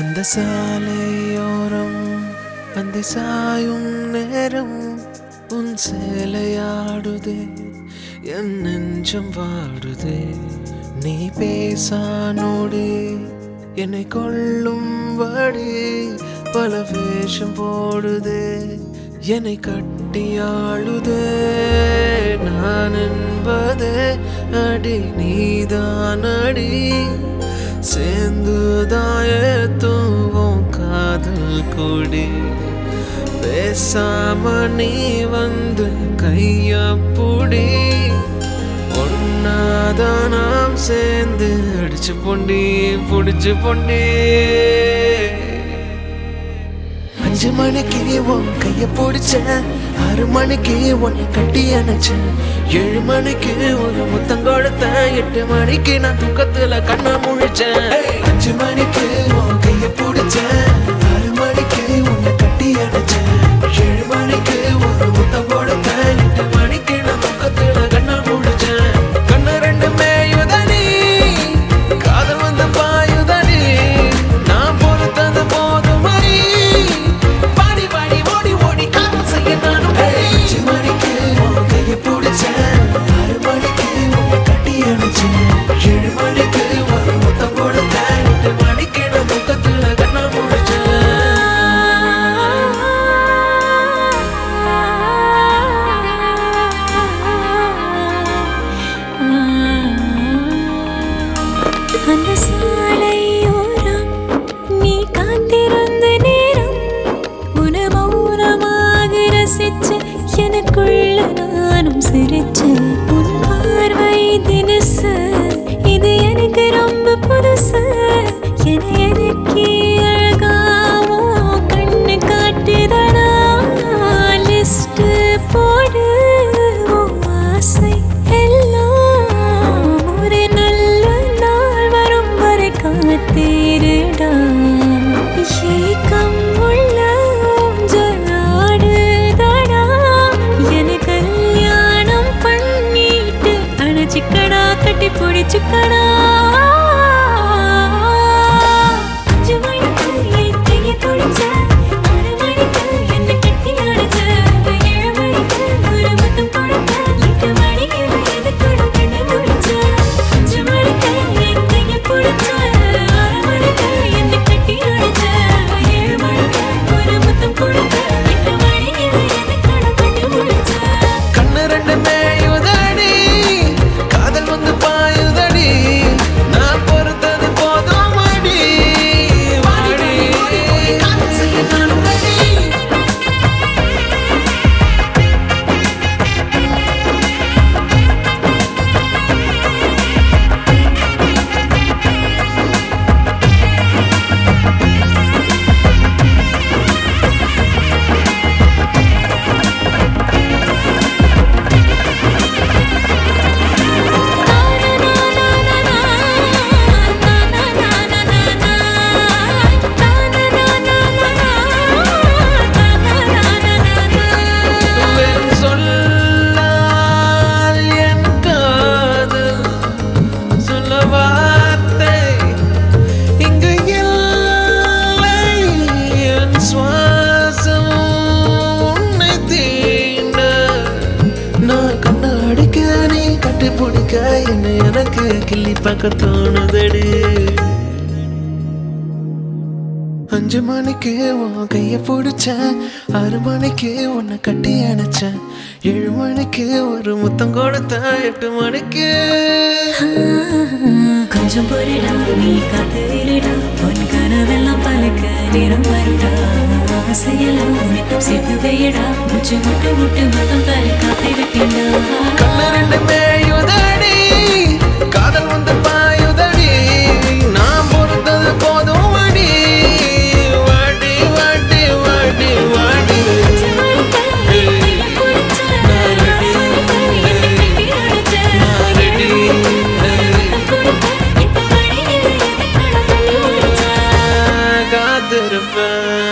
அந்த சாலையோரம் அந்த சாயும் நேரம் உன் சேலையாடுதே என் நெஞ்சம் வாடுதே நீ பேசானோடி என்னை கொள்ளும்படி பல வேஷம் போடுதே என்னை கட்டியாளுதே நான் என்பதே அடி நீதான் அடி சேர்ந்துதாய தூவும் காதல் கொடி பேசாம நீ வந்து கைய புடி ஒன்னாதான் நாம் சேர்ந்து அடிச்சு பொண்டி புடிச்சு பொண்டி அஞ்சு மணிக்கு உன் கைய பிடிச்சேன் ஆறு மணிக்கு உன்னை கட்டி அணைச்சேன் ஏழு மணிக்கு ஒரு முத்தம் கொடுத்தேன் எட்டு மணிக்கு நான் தூக்கத்துல கண்ணை முழிச்சேன் அஞ்சு மணிக்கு உன் கைய பிடிச்சேன் ஆறு மணிக்கு உன்னை கட்டி அணைச்சேன் ஏழு மணிக்கு ஒரு முத்தம் கொடுத்தேன் எட்டு மணிக்கு நான் தூக்கத்துல கண்ணை முழிச்சேன் கண்ணு ரெண்டு மேயுதனி காதல் வந்து பாயுதனி நான் பொறுத்தது போதுமடி பாடி பாடி ஓடி ஓடி காதல் செய்ய நானும் அஞ்சு மணிக்கு உன் கையை பிடிச்சேன் ஆறு மணிக்கு உன்னை கட்டி அணைச்சேன் ஏழு மணிக்கு ஒரு முத்தம் கொடுத்தேன் எட்டு மணிக்கு நான் தூக்கத்துல கண்ணா அந்த சாலையோரம் நீ காத்திருந்த நேரம் உன மௌனமாக ரசிச்சு எனக்குள்ள நானும் சிரிச்சேன் உன் பார்வை தினசு இது எனக்கு ரொம்ப புதுசு என எனக்கு அழகாவோ கண்ணு காட்டுதடா லிஸ்ட் போடு உன் ஆசை எல்லாம் ஒரு நல்ல நாள் வரும் வரை காத்திருடா ஏக்கம் உள்ள ஊஞ்சலாடுதடா என கல்யாணம் பண்ணிட்டு அணைச்சிக்கடா கட்டி பிடிச்சுக்கடா அஞ்சு மணிக்கு என் கையை பிடிச்ச, ஆறு மணிக்கு என்னை கட்டி அணைச்ச, ஏழு மணிக்கு ஒரு முத்தம் கொடுத்த, எட்டு மணிக்கு எதுக்கூட கண்ணை முடிச்ச. அஞ்சு மணிக்கு என் கையை பிடிச்ச, ஆறு மணிக்கு என்னை கட்டி அணைச்ச, ஏழு மணிக்கு ஒரு முத்தம் கொடுத்த, எட்டு மணிக்கு எதுக்கூட கண்ணை முடிச்ச. கண்ணு ரெண்டு மேயுதடி காதல் வந்து பாயுதடி நான் பொறுத்தது போதும் அடி வாடி காதல் செய்ய நானும் ready. வெண் சொல்லால் என் காதல் சொல்ல வார்த்தை இங்கு இல்லை என் சுவாசம் உன்னை தீண்ட நான் கண்ண அடிக்க நீ கட்டி பிடிக்க என்ன எனக்கு கிள்ளி பார்க்க தோணுதடி அஞ்சு மணிக்கு உன் கைய பிடிச்சேன் ஆறு மணிக்கு உன்னை கட்டி அணைச்சேன் ஏழு மணிக்கு ஒரு முத்தம் கொடுத்தேன் எட்டு மணிக்கு கொஞ்சம் பொருடா நீ காத்து இருடா பொன் கனவெல்லாம் பழுக்க நிறம் வருடா ஆசையெல்லாம் உனக்கும் சேர்த்து வையடா முச்சு முட்டு முட்டு மொத்தம் தர காத்திருக்கேன்டா கண்ணு ரெண்டு மேயுதடி காதல் வந்து பாயுதடி நான் பொறுத்தது போதும் அடி வாடி வாடி வாடி வாடி நான் ready. நான் ready. காத்திருப்பேன்